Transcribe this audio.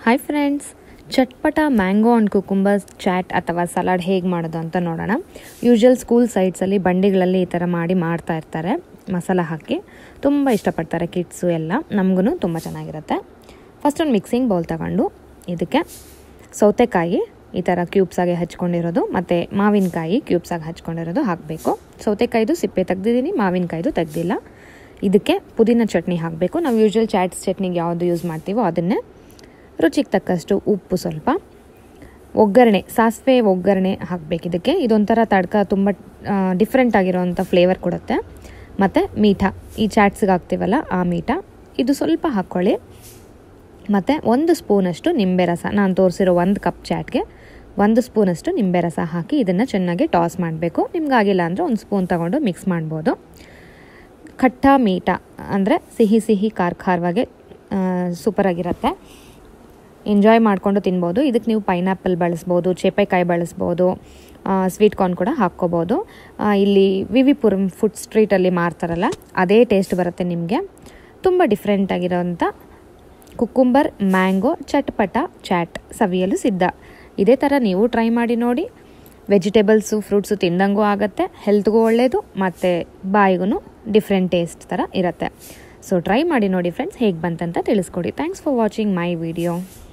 hi friends ಚಟ್ಪಟ mango and cucumber chaat ಅಥವಾ salad ಹೇಗೆ ಮಾಡೋದು ಅಂತ ನೋಡೋಣ ಯೂಶ್ವಲ್ ಸ್ಕೂಲ್ ಸೈಡ್ಸಲ್ಲಿ ಬಂಡಿಗಳಲ್ಲಿ ಈ ಥರ ಮಾಡಿ ಮಾಡ್ತಾ ಇರ್ತಾರೆ ಮಸಾಲ ಹಾಕಿ ತುಂಬ ಇಷ್ಟಪಡ್ತಾರೆ ಕಿಡ್ಸು ಎಲ್ಲ ನಮಗೂ ತುಂಬ ಚೆನ್ನಾಗಿರುತ್ತೆ ಫಸ್ಟ್ ಒಂದು ಮಿಕ್ಸಿಂಗ್ ಬೌಲ್ ತಗೊಂಡು ಇದಕ್ಕೆ ಸೌತೆಕಾಯಿ ಈ ಥರ ಕ್ಯೂಬ್ಸಾಗಿ ಹಚ್ಕೊಂಡಿರೋದು ಮತ್ತು ಮಾವಿನಕಾಯಿ ಕ್ಯೂಬ್ಸಾಗಿ ಹಚ್ಕೊಂಡಿರೋದು ಹಾಕಬೇಕು ಸೌತೆಕಾಯ್ದು ಸಿಪ್ಪೆ ತೆಗ್ದಿದ್ದೀನಿ ಮಾವಿನಕಾಯ್ದು ತೆಗ್ದಿಲ್ಲ ಇದಕ್ಕೆ ಪುದೀನ ಚಟ್ನಿ ಹಾಕಬೇಕು ನಾವು ಯೂಶ್ವಲ್ ಚಾಟ್ಸ್ ಚಟ್ನಿಗೆ ಯಾವುದು ಯೂಸ್ ಮಾಡ್ತೀವೋ ಅದನ್ನೇ ರುಚಿಗೆ ತಕ್ಕಷ್ಟು ಉಪ್ಪು ಸ್ವಲ್ಪ ಒಗ್ಗರಣೆ ಸಾಸಿವೆ ಒಗ್ಗರಣೆ ಹಾಕಬೇಕು ಇದಕ್ಕೆ ಇದೊಂಥರ ತಡ್ಕ ತುಂಬ ಡಿಫ್ರೆಂಟ್ ಆಗಿರೋವಂಥ ಫ್ಲೇವರ್ ಕೊಡುತ್ತೆ ಮತ್ತು ಮೀಠ ಈ ಚಾಟ್ಸ್ಗೆ ಹಾಕ್ತೀವಲ್ಲ ಆ ಮೀಠ ಇದು ಸ್ವಲ್ಪ ಹಾಕ್ಕೊಳ್ಳಿ ಮತ್ತು ಒಂದು ಸ್ಪೂನಷ್ಟು ನಿಂಬೆ ರಸ ನಾನು ತೋರಿಸಿರೋ ಒಂದು ಕಪ್ ಚಾಟ್ಗೆ ಒಂದು ಸ್ಪೂನಷ್ಟು ನಿಂಬೆ ರಸ ಹಾಕಿ ಇದನ್ನು ಚೆನ್ನಾಗಿ ಟಾಸ್ ಮಾಡಬೇಕು ನಿಮ್ಗಾಗಿಲ್ಲ ಅಂದರೆ ಒಂದು ಸ್ಪೂನ್ ತೊಗೊಂಡು ಮಿಕ್ಸ್ ಮಾಡ್ಬೋದು ಖಟ್ಟ ಮೀಠ ಅಂದರೆ ಸಿಹಿ ಸಿಹಿ ಖಾರ ಖಾರವಾಗಿ ಸೂಪರಾಗಿರುತ್ತೆ ಎಂಜಾಯ್ ಮಾಡಿಕೊಂಡು ತಿನ್ಬೋದು ಇದಕ್ಕೆ ನೀವು ಪೈನಾಪಲ್ ಬಳಸ್ಬೋದು ಚೇಪೆಕಾಯಿ ಬಳಸ್ಬೋದು ಸ್ವೀಟ್ ಕಾರ್ನ್ ಕೂಡ ಹಾಕ್ಕೋಬೋದು ಇಲ್ಲಿ ವಿ ವಿ ಪುರಂ ಫುಡ್ ಸ್ಟ್ರೀಟಲ್ಲಿ ಮಾರ್ತಾರಲ್ಲ ಅದೇ ಟೇಸ್ಟ್ ಬರುತ್ತೆ ನಿಮಗೆ ತುಂಬ ಡಿಫ್ರೆಂಟ್ ಆಗಿರೋಂಥ ಕುಕ್ಕುಂಬರ್ ಮ್ಯಾಂಗೋ ಚಟ್ಪಟ ಚಾಟ್ ಸವಿಯಲು ಸಿದ್ಧ ಇದೇ ಥರ ನೀವು ಟ್ರೈ ಮಾಡಿ ನೋಡಿ ವೆಜಿಟೇಬಲ್ಸು ಫ್ರೂಟ್ಸು ತಿಂದಂಗೂ ಆಗುತ್ತೆ ಹೆಲ್ತ್ಗೂ ಒಳ್ಳೆಯದು ಮತ್ತು ಬಾಯಿಗೂ ಡಿಫ್ರೆಂಟ್ ಟೇಸ್ಟ್ ಥರ ಇರುತ್ತೆ ಸೊ ಟ್ರೈ ಮಾಡಿ ನೋಡಿ ಫ್ರೆಂಡ್ಸ್ ಹೇಗೆ ಬಂತಂತ ತಿಳಿಸ್ಕೊಡಿ thanks for watching my video